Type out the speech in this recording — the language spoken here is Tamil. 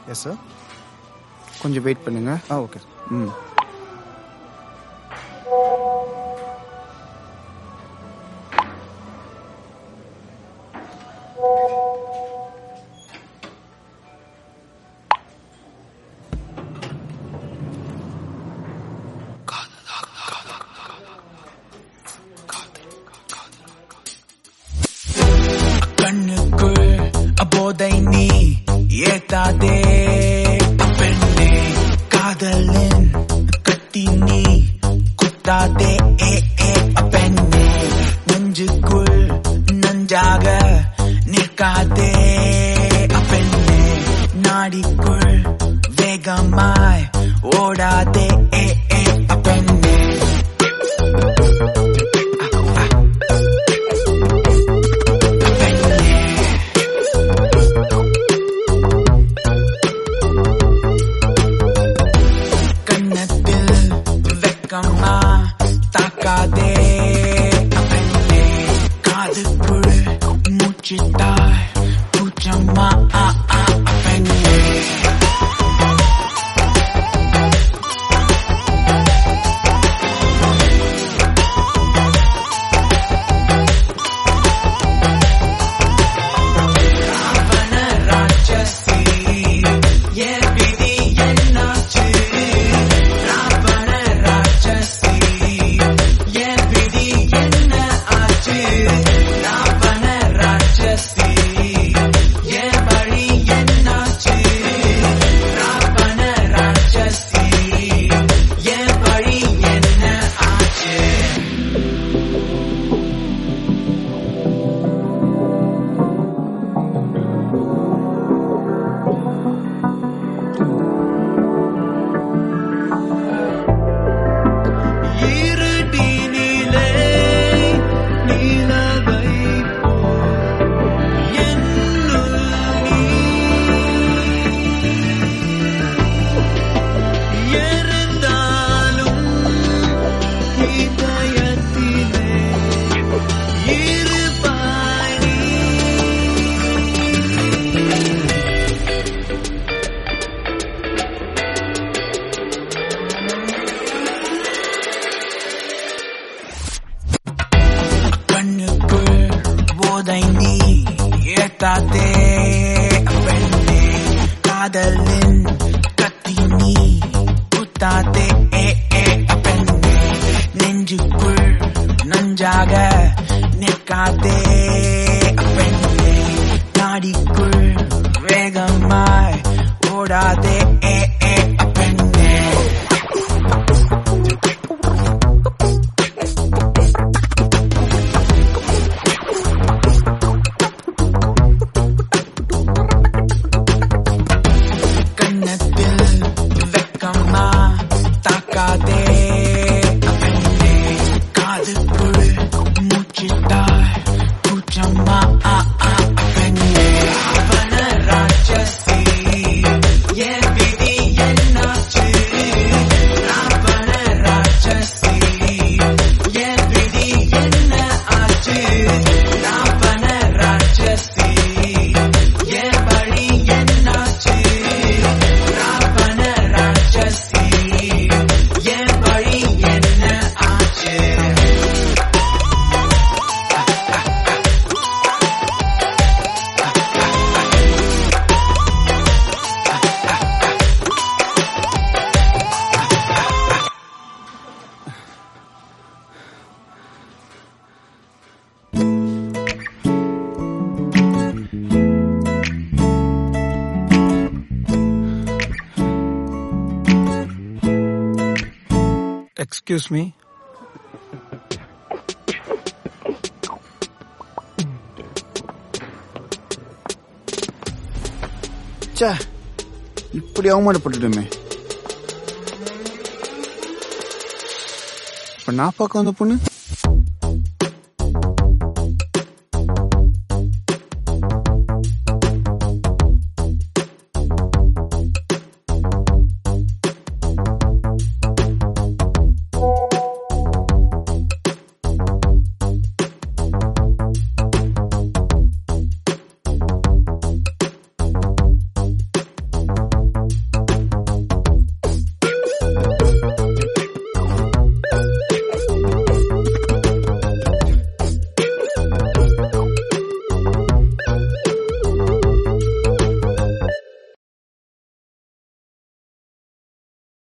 எஸ் சார் கொஞ்சம் வெயிட் பண்ணுங்க ஆ ஓகே ம் கண்ணுக்குள் போதை நீ ஏத்தாதே பெண்ணே காதலின் கத்தி நீ குத்தாதே ஏ ஏ பெண்ணே நெஞ்சுக்குள் நஞ்சாக நிற்காதே பெண்ணே நாடிக்குள் வேகமாய் ஓடாதே ஏ ஏ பெண்ணே பெண்ணே கண்ணத்தில் வெக்கமா தாக்காதே பெண்ணே காதுக்குள் மூச்சிட்டாய் பூச்சம்மா ஆ ஆ பெண்ணே ராவண ராட்சசி என் விதி என்னாச்சு ராவண ராட்சசி என் விதி என்ன ஆச்சு ராவண ராட்சசி என் வழி என்னாச்சு ராவண ராட்சசி என் வழி என்ன ஆச்சு இருட்டினிலே நிலவை என்னுள் நீ இருந்தாலும் இதயத்திலே இருப்பாய் நீ கண்ணுக்குள் போதை நீ ஏத்தாதே பெண்ணே காதலின் கத்தி நீ குத்தாதே ஏ ஏ பெண்ணே நெஞ்சுக்குள் நஞ்சாக நிற்காதே பெண்ணே நாடிக்குள் வேகமாய் ஓடாதே ஏ ஏ பெண்ணே கண்ணத்தில் வெக்கமா தாக்காதே பெண்ணே காதுக்குள் மூச்சிட்டாய் பூச்சம்மா ஆ ஆ பெண்ணே ராவண ராட்சசி என் விதி என்னாச்சு ராவண ராட்சசி என் விதி என்ன ஆச்சு ராவண ராட்சசி என் வழி என்னாச்சு ராவண ராட்சசி என் வழி என்ன ஆச்சு எக்ஸ்கியூஸ் மீ ச்சே இப்படி அவமானப்பட்டுட்டோமே இப்ப நான் பார்க்க வந்த பொண்ணு